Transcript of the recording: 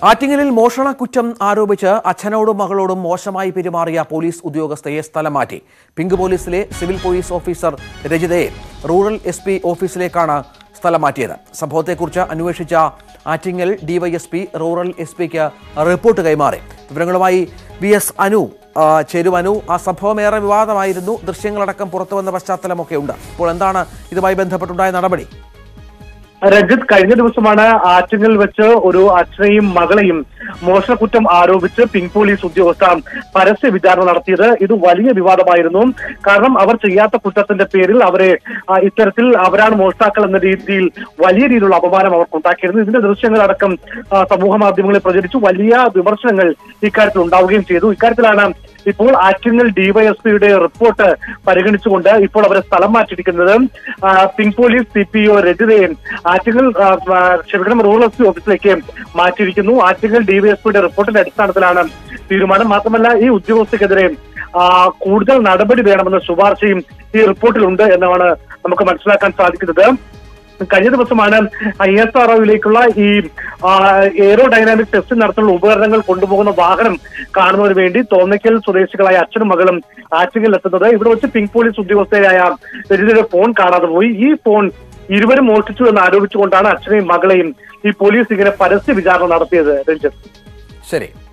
ആറ്റിങ്ങലിൽ മോഷണ കുറ്റം ആരോപിച്ച് അച്ഛനോടും മകളോടും മോശമായി പെരുമാറിയ പോലീസ് ഉദ്യോഗസ്ഥയെ സ്ഥലം മാറ്റി പിങ്ക് പോലീസിലെ സിവിൽ പോലീസ് ഓഫീസർ രജിതയെ റൂറൽ എസ് പി ഓഫീസിലേക്കാണ് സ്ഥലം മാറ്റിയത് സംഭവത്തെക്കുറിച്ച് അന്വേഷിച്ച ആറ്റിങ്ങൽ ഡിവൈഎസ്പി റൂറൽ എസ് പിക്ക് റിപ്പോർട്ട് കൈമാറി വിവരങ്ങളുമായി വി എസ് അനു ആ, ചേരും അനു ആ സംഭവം ഏറെ വിവാദമായിരുന്നു ദൃശ്യങ്ങളടക്കം പുറത്തു വന്ന പശ്ചാത്തലമൊക്കെ ഉണ്ട് ഇപ്പോൾ എന്താണ് ഇതുമായി ബന്ധപ്പെട്ടുണ്ടായ നടപടി രഞ്ജിത്ത് കഴിഞ്ഞ ദിവസമാണ് ആറ്റിങ്ങൽ വെച്ച് ഒരു അച്ഛനെയും മകളെയും മോഷണക്കുറ്റം ആരോപിച്ച് പിങ്ക് പോലീസ് ഉദ്യോഗസ്ഥ പരസ്യ വിചാരണ നടത്തിയത് ഇത് വലിയ വിവാദമായിരുന്നു കാരണം അവർ ചെയ്യാത്ത കുറ്റത്തിന്റെ പേരിൽ അവരെ ആ, ഇത്തരത്തിൽ അവരാണ് മോഷ്ടാക്കൾ എന്ന രീതിയിൽ വലിയ രീതിയിലുള്ള അപമാനം അവർക്ക് ഉണ്ടാക്കിയിരുന്നു ഇതിന്റെ ദൃശ്യങ്ങളടക്കം ആ, സമൂഹ മാധ്യമങ്ങളിൽ പ്രചരിച്ചു വലിയ വിമർശനങ്ങൾ ഇക്കാര്യത്തിൽ ഉണ്ടാവുകയും ചെയ്തു ഇക്കാര്യത്തിലാണ് ഇപ്പോൾ ആറ്റിങ്ങൽ ഡിവൈഎസ്പിയുടെ റിപ്പോർട്ട് പരിഗണിച്ചുകൊണ്ട് ഇപ്പോൾ അവരെ സ്ഥലം മാറ്റിയിരിക്കുന്നത് ആ, pink police C P O രജിതയെ ആറ്റിങ്ങൽ ആ, ആ, ക്ഷമിക്കണം റൂറൽ എസ് പി ഓഫീസിലേക്ക് മാറ്റിയിരിക്കുന്നു ആറ്റിങ്ങൽ ഡിവൈഎസ്പിയുടെ റിപ്പോർട്ടിന്റെ അടിസ്ഥാനത്തിലാണ് തീരുമാനം മാത്രമല്ല ഈ ഉദ്യോഗസ്ഥക്കെതിരെ ആ, കൂടുതൽ നടപടി വേണമെന്ന ശുപാർശയും ഈ റിപ്പോർട്ടിലുണ്ട് എന്നാണ് നമുക്ക് മനസ്സിലാക്കാൻ സാധിക്കുന്നത് കഴിഞ്ഞ ദിവസമാണ് ഐ എസ് ആർ ഒയിലേക്കുള്ള ഈ എയറോ ഡൈനാമിക് ടെസ്റ്റ് നടത്തുന്ന ഉപകരണങ്ങൾ കൊണ്ടുപോകുന്ന വാഹനം കാണുന്നതിന് വേണ്ടി തോന്നയ്ക്കൽ സ്വദേശികളായ അച്ഛനും മകളും ആറ്റിങ്ങിൽ എത്തുന്നത് ഇവിടെ വെച്ച് പിങ്ക് പോലീസ് ഉദ്യോഗസ്ഥയായ രജിതയുടെ ഫോൺ കാണാതെ പോയി ഈ ഫോൺ ഇരുവരും മോഷ്ടിച്ചു എന്ന് ആരോപിച്ചുകൊണ്ടാണ് അച്ഛനെയും മകളെയും ഈ പോലീസ് ഇങ്ങനെ പരസ്യ വിചാരണ നടത്തിയത് രഞ്ജിത്ത് ശരി